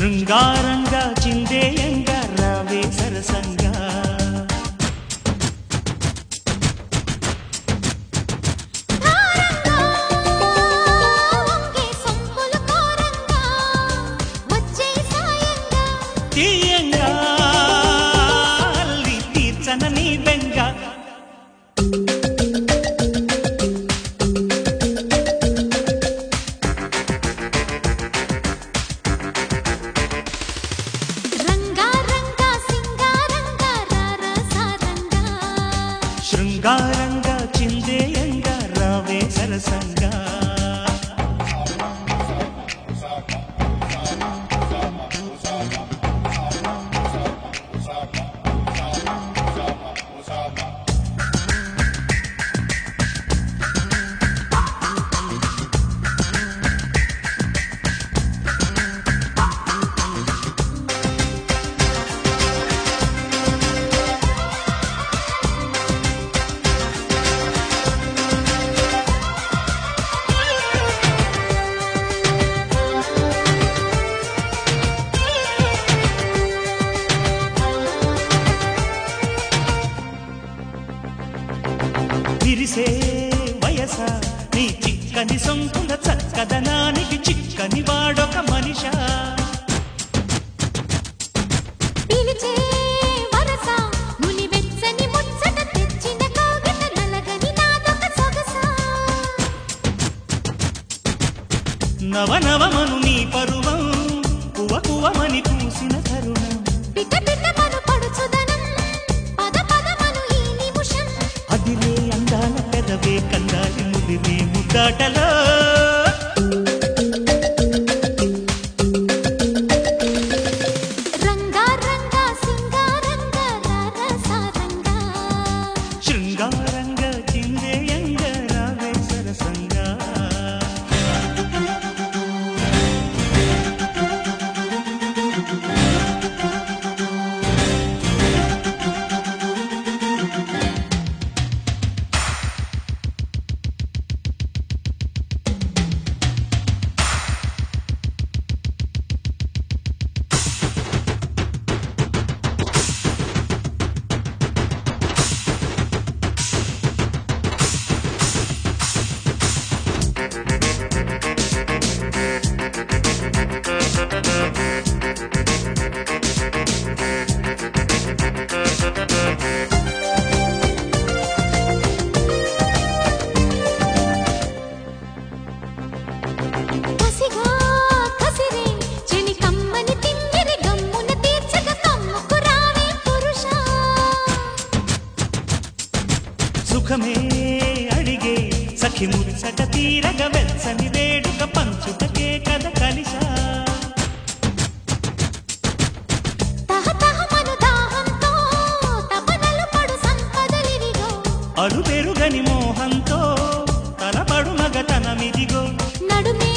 శృంగారంగా చిందేయంగా రావే సరసంగా ధారంగా వంగే సొంపులు కోరంగా వచ్చే సాయంగా తీయంగా అల్లి తీర్చన నీ బెంగ రంగా రంగా సింగారంగా రారసారంగా శృంగారంగా చిందేయంగా రావే సరసంగా విరిసే వయస నీ చిక్కని సొంపుల చక్కదనానికి చిక్కని వాడొక మనిషా పిలిచే వరస ముని వెచ్చని ముచ్చట తెచ్చిన కోగిట నలగని నాదొక సొగసా నవనవమను నీ పరువం కువ కువమని పూసిన తరుణం పిట పిట మను పడుచుదనం పద పదమను ఈ నిమిషం అదిలే అందాల పెదవే కందాలి ముదిరే ముద్దాటలో రంగా రంగా సింగారంగా రారసారంగా శృంగారంగా చిందేయంగా రావే సరసంగా కసిగా కసిరే చెలి కమ్మని తిమ్మిరి గమ్మున తీర్చక కమ్ముకు రావే పురుషా సుఖమే అడిగే సఖి ముచ్చట తీరగ వెచ్చని వేడుక పంచుటకే కథ కలిసా తహ తహ మను దాహంతో తపనలు పడు సంపదలివిగో అడు పెరుగని మోహంతో తలపడు మగతనమిదిగో నడుమే